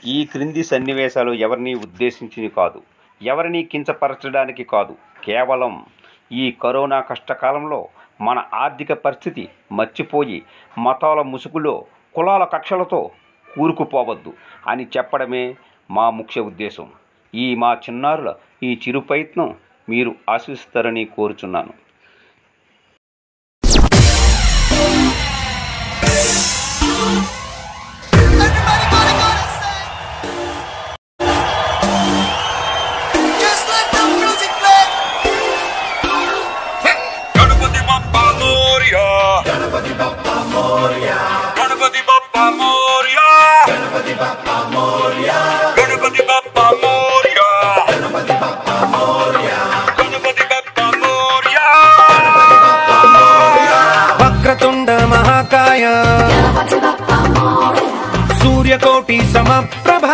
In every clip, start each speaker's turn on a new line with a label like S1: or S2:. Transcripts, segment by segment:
S1: ఈ క్రింది సన్నివేశాలు ఎవరిని ఉద్దేశించి కాదు ఎవరిని కించపరచడానికి కాదు కేవలం ఈ కరోనా కష్టకాలంలో మన ఆర్థిక పరిస్థితి మర్చిపోయి మతాల ముసుగులో కులాల కక్షలతో కూరుకుపోవద్దు అని చెప్పడమే మా ముఖ్య ఉద్దేశం ఈ మా చిన్నారుల ఈ చిరు ప్రయత్నం మీరు ఆశిస్తారని కోరుచున్నాను
S2: Everybody gonna gonna say. Just let the music play.
S3: Ganapati Bappa Morya Ganapati Bappa Morya Ganapati Bappa Morya Ganapati Bappa Morya Ganapati Bappa Morya Ganapati Bappa Morya Ganapati Bappa Morya
S4: Vakratunda మహాకాయ సూర్యకోటి సమప్రభా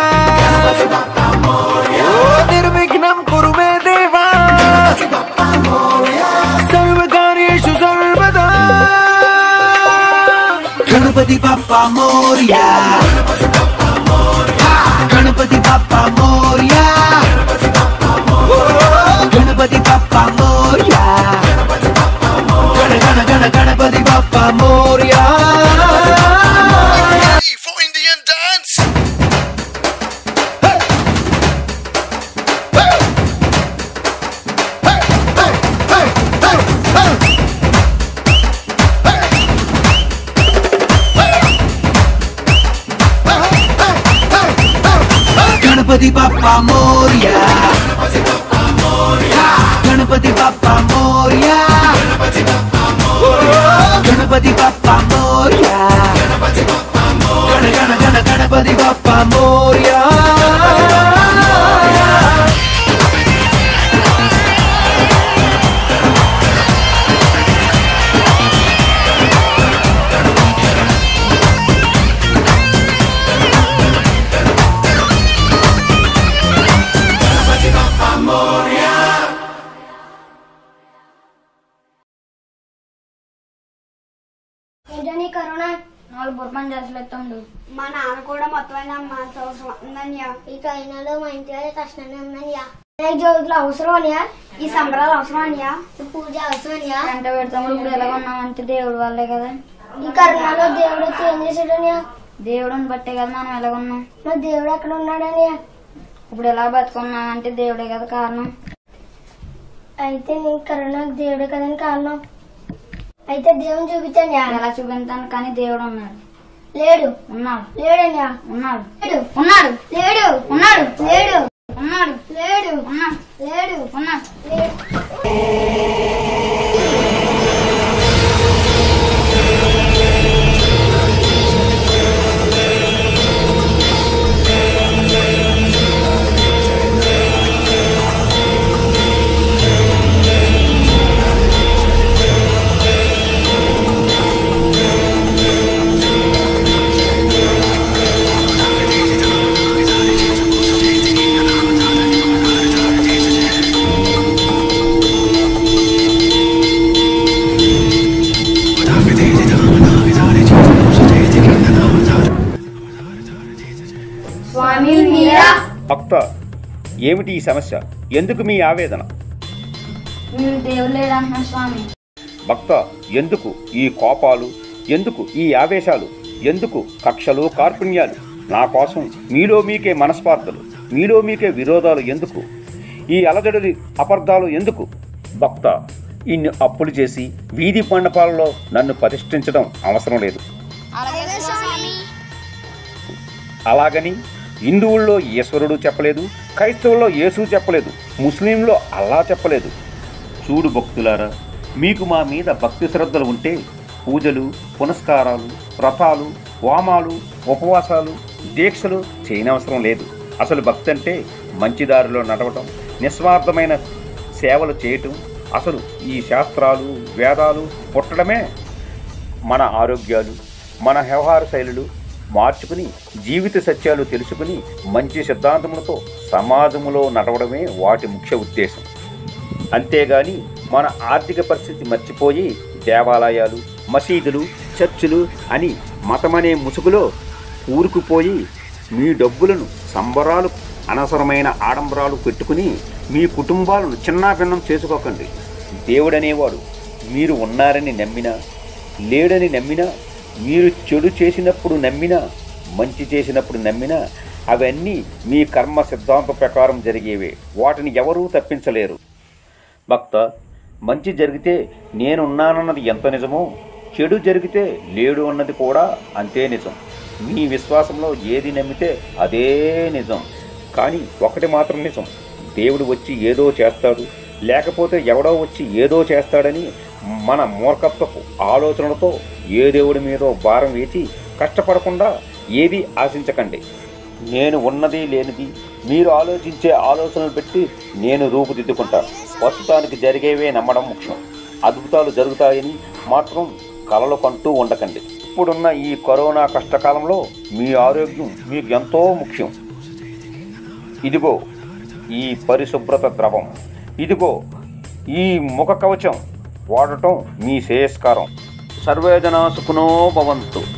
S4: ఓ నిర్విఘ్నం కురు మే దేవా సర్వకార్యేషు సర్వదా
S2: గణపతి బప్ప మోరియా గణపతి బప్ప మోరియా గణపతి బప్ప మోరియా గణ గణ గణ Ganapati Bappa Morya
S5: for Indian dance.
S2: Ganapati Bappa Morya Ganapati Bappa Morya Ganapati Bappa Morya గణ గణ గణ గణపతి బప్ప మోరియా
S6: ఏంటని కరోనా నాలుగు బుర్మని చేసలేస్తుండు
S7: మా నాన్న కూడా మొత్తం మా సంవత్సరం ఉందన్యా
S6: ఈ చైనాలో మా ఇంటి వాళ్ళ కష్టంగా ఉందనియా వినాయక చవితిలో అవసరం అనియా
S7: ఈ సంబరాలు అవసరం అన్యా
S6: ఈ పూజ అవసరం అనియా
S7: గంట పెడతాము ఇప్పుడు ఎలా ఉన్నామంటే దేవుడి వల్లే కదా
S6: ఈ కరోనాలో దేవుడు వచ్చి ఏం చేశాడనియా
S7: దేవుడిని బట్టే కదా మనం ఎలా ఉన్నాం
S6: మరి దేవుడు ఎక్కడ ఉన్నాడనియా
S7: ఇప్పుడు ఎలా బతుకున్నామంటే దేవుడే కదా కారణం
S6: అయితే నేను కరోనాకు దేవుడే కదని కారణం అయితే దేవుని చూపించండి
S7: ఎలా చూపించాను కానీ దేవుడు ఉన్నాడు
S6: లేడు
S7: ఉన్నాడు
S6: లేడనియా
S7: ఉన్నాడు
S6: లేడు
S7: ఉన్నాడు
S6: లేడు
S7: ఉన్నాడు
S6: లేడు
S7: ఉన్నాడు
S6: లేడు
S7: ఉన్నాడు
S6: లేడు
S7: ఉన్నాడు
S6: లేడు
S7: స్వామి మీరా
S1: భక్త ఏమిటి ఈ సమస్య ఎందుకు మీ ఆవేదన
S7: మీరు దేవుడు లేడంటున్నాడు స్వామి
S1: భక్త ఎందుకు ఈ కోపాలు ఎందుకు ఈ ఆవేశాలు ఎందుకు కక్షలు కార్పుణ్యాలు నా కోసం మీలో మీకే మనస్పార్థలు మీలో మీకే విరోధాలు ఎందుకు ఈ అలజడి అపార్థాలు ఎందుకు భక్త ఇన్ని అప్పులు చేసి వీధి మండపాలలో నన్ను ప్రతిష్ఠించడం అవసరం లేదు అలాగని హిందువుల్లో ఈశ్వరుడు చెప్పలేదు క్రైస్తవుల్లో యేసు చెప్పలేదు ముస్లింలో అల్లా చెప్పలేదు చూడు భక్తులారా మీకు మా మీద భక్తి శ్రద్ధలు ఉంటే పూజలు పునస్కారాలు వ్రతాలు వామాలు ఉపవాసాలు దీక్షలు చేయనవసరం లేదు అసలు భక్తి అంటే మంచి దారిలో నడవటం నిస్వార్థమైన సేవలు చేయటం అసలు ఈ శాస్త్రాలు వేదాలు పుట్టడమే మన ఆరోగ్యాలు మన వ్యవహార శైలులు మార్చుకుని జీవిత సత్యాలు తెలుసుకుని మంచి సిద్ధాంతములతో సమాజములో నడవడమే వాటి ముఖ్య ఉద్దేశం అంతేగాని మన ఆర్థిక పరిస్థితి మర్చిపోయి దేవాలయాలు మసీదులు చర్చిలు అని మతమనే ముసుగులో ఊరుకుపోయి మీ డబ్బులను సంబరాలు అనవసరమైన ఆడంబరాలు పెట్టుకుని మీ కుటుంబాలను చిన్నాభిన్నం చేసుకోకండి దేవుడనేవాడు మీరు ఉన్నారని నమ్మినా లేడని నమ్మినా మీరు చెడు చేసినప్పుడు నమ్మినా మంచి చేసినప్పుడు నమ్మినా అవన్నీ మీ కర్మ సిద్ధాంత ప్రకారం జరిగేవే వాటిని ఎవరూ తప్పించలేరు భక్త మంచి జరిగితే నేనున్నానన్నది ఎంత నిజమో చెడు జరిగితే లేడు అన్నది కూడా అంతే నిజం మీ విశ్వాసంలో ఏది నమ్మితే అదే నిజం కానీ ఒకటి మాత్రం నిజం దేవుడు వచ్చి ఏదో చేస్తాడు లేకపోతే ఎవడో వచ్చి ఏదో చేస్తాడని మన మూర్ఖత్వపు ఆలోచనలతో ఏ దేవుడి మీదో భారం వేసి కష్టపడకుండా ఏది ఆశించకండి నేను ఉన్నది లేనిది మీరు ఆలోచించే ఆలోచనలు పెట్టి నేను రూపుదిద్దుకుంటాను ప్రస్తుతానికి జరిగేవే నమ్మడం ముఖ్యం అద్భుతాలు జరుగుతాయని మాత్రం కలలు కంటూ ఉండకండి ఇప్పుడున్న ఈ కరోనా కష్టకాలంలో మీ ఆరోగ్యం మీకు ఎంతో ముఖ్యం ఇదిగో ఈ పరిశుభ్రత ద్రవం ఇదిగో ఈ ముఖ కవచం వాడటం మీ శ్రేయస్కారం సర్వేజన సుఖనో భవంతు